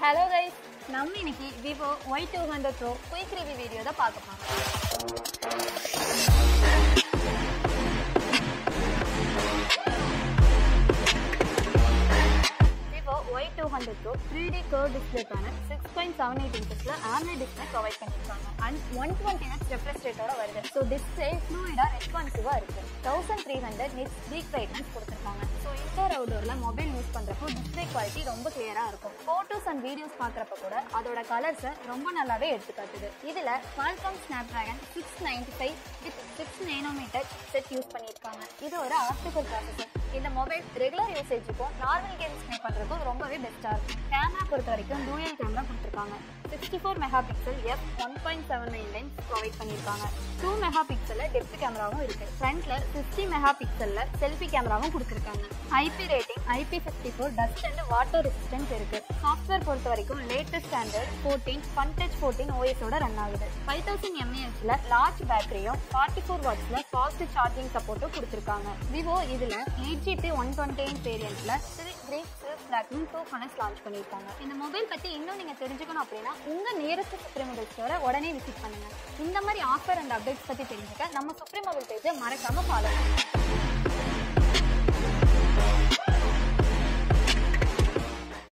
hello guys நம்ம இன்னைக்கு Vivo Y two hundred pro quick review video தான் பார்க்க போறோம் Vivo Y two hundred pro three D curve டிஸ்பிளேக்கான சிக்ஸ் பாயிண்ட் செவன் எயிட் இன்ச்சஸில் AMOLED display provide பண்ணியிருக்காங்க and one twenty H refresh ரேட்டோட வருது ஸோ டிஸ்பிளே ஃப்ளூயிடாக ரெஸ்பான்சிவாக இருக்கு thousand three hundred nits peak brightness கொடுத்துருக்காங்க ஸோ இன்டோர் அவுடோரில் மொபைல் யூஸ் பண்ணுறப்போ டிஸ்பிளே குவாலிட்டி ரொம்ப கிளியராக இருக்கும் ஃபோட்டோஸ் அண்ட் வீடியோஸ் பார்க்குறப்ப கூட அதோட கலர்ஸை ரொம்ப நல்லாவே எடுத்து காட்டுது இதில் Qualcomm Snapdragon six ninety five with six nanometer set use பண்ணியிருக்காங்க இது ஒரு ஆப்டிகல் ப்ராசஸர் இந்த மொபைல் ரெகுலர் யூசேஜுக்கும் நார்மல் கேம்ஸ் ப்ளே பண்ணுறதுக்கும் ரொம்பவே பெஸ்ட்டாக இருக்கும் கேமரா பொறுத்த வரைக்கும் டூயல் கேமரா கொடுத்துருக்காங்க sixty four megapixel F one point seven nine lens provide பண்ணியிருக்காங்க டூ மெகா பிக்சலில் டெப்த் கேமராவும் இருக்குது ஃப்ரண்ட்டில் சிக்ஸ்டி மெகா பிக்சலில் செல்ஃபி கேமராவும் கொடுத்துருக்காங்க IP rating IP fifty four dust and water resistance இருக்குது சாஃப்ட்வேர் பொறுத்த வரைக்கும் latest standard fourteen fun touch fourteen ஓஎஸோட ரன் ஆகுது ஃபைவ் தௌசண்ட் எம்ஏஹெச்சில் லார்ஜ் பேட்டரியும் ஃபார்ட்டி ஃபோர் வாட்ஸில் ஃபாஸ்ட் சார்ஜிங் சப்போர்ட்டும் கொடுத்துருக்காங்க விவோ இதில் eight GB one twenty eight வேரியண்ட்டில் சில்க் கிரீன் சில்க் பிளாக்னு டூ கலர்ஸ் லான்ச் பண்ணியிருக்காங்க இந்த மொபைல் பற்றி இன்னும் நீங்கள் தெரிஞ்சுக்கணும் அப்படின்னா உங்கள் நியரஸ்ட் சுப்ரீம் மொபைல் ஸ்டோரை உடனே விசிட் பண்ணுங்க இந்த மாதிரி ஆஃபர் அண்ட் அப்டேட்ஸ் பற்றி தெரிஞ்சுக்க நம்ம சுப்ரீம் மொபைல் பேஜை மறக்காமல் ஃபாலோ பண்ணுங்க